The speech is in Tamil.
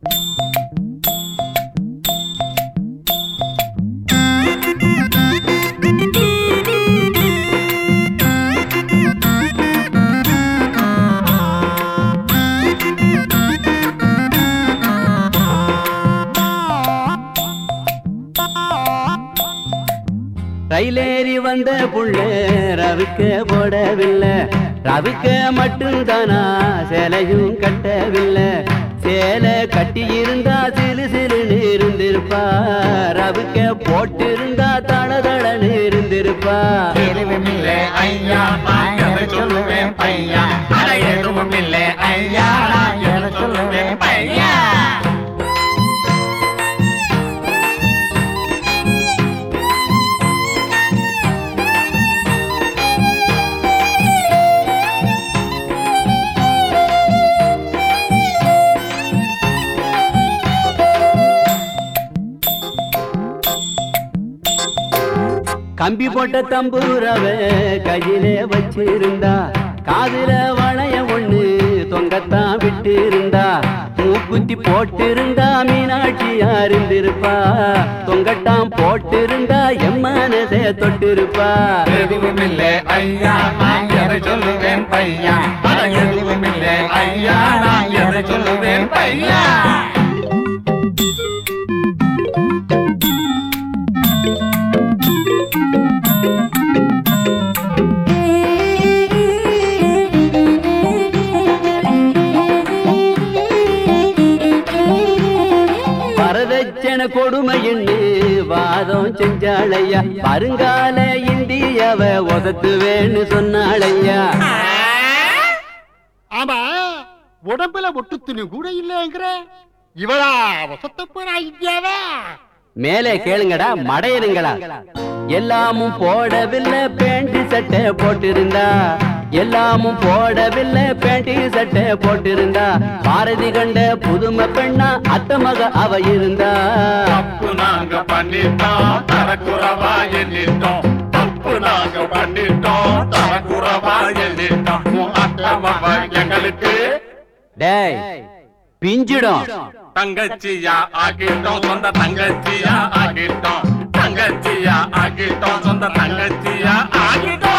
ரயிலேறி வந்த புள்ள ரவிக்க போடவில்லை ரவிக்க மட்டும்தானா சேலையும் கட்டவில்லை சேலை கட்டி இருந்தா சிலு சிலுன்னு இருந்திருப்பா ரவிக்க போட்டிருந்தா தள தளன்னு இருந்திருப்பா எதுவும் இல்லை ஐயா நான் எதை சொல்லுவேன் பையா அட எதுவும் இல்லை ஐயா நான் எதை சொல்லுவேன் பையா கம்பி போட்ட தம்பூரவ கையிலே வச்சிருந்தா காதுல வளைய ஒண்ணு தொங்கத்தான் விட்டு இருந்தா மூக்குத்தி போட்டிருந்தா மீனாட்சியா இருந்திருப்பா தொங்கட்டாம் போட்டிருந்தா எம்மனசே தொட்டிருப்பா எதுவும் இல்லை ஐயா நான் எதை சொல்லுவேன் பையா அட எதுவும் இல்லை ஐயா நான் எதை சொல்லுவேன் பையா வரதட்சண கொடுமைன்னு வாதம் செஞ்சாளையா வருங்கால இந்தியாவ உதத்துவேன்னு சொன்னாளையா ஆமா உடம்புல ஒட்டு துணி கூட இல்லைங்கிற இவளா வசத்த போறா இந்தியாவா மேலே கேளுங்கடா மடையனுங்களா எல்லாமும் போடவில்லை பேண்ட் சட்டை போட்டிருந்தா எல்லாமும் போடவில்லை பேண்ட் சட்டை போட்டிருந்தா பாரதி கண்ட புதுமை பெண்ணா அத்த மக அவ இருந்தா தப்பு நாங்க பண்ணிட்டோம் தரக்குறவா எண்ணிட்டோம் தப்பு நாங்க பண்ணிட்டோம் தரக்குறவா எண்ணிட்டோம் உன் அத்தமவ எங்களுக்கு டேய் பிஞ்சிடும் தங்கச்சியா ஆகிட்டோம் சொந்த தங்கச்சியா ஆகிட்டோம் தங்கச்சியா ஆகிட்டோம் சொந்த தங்கச்சியா ஆகிட்டோம்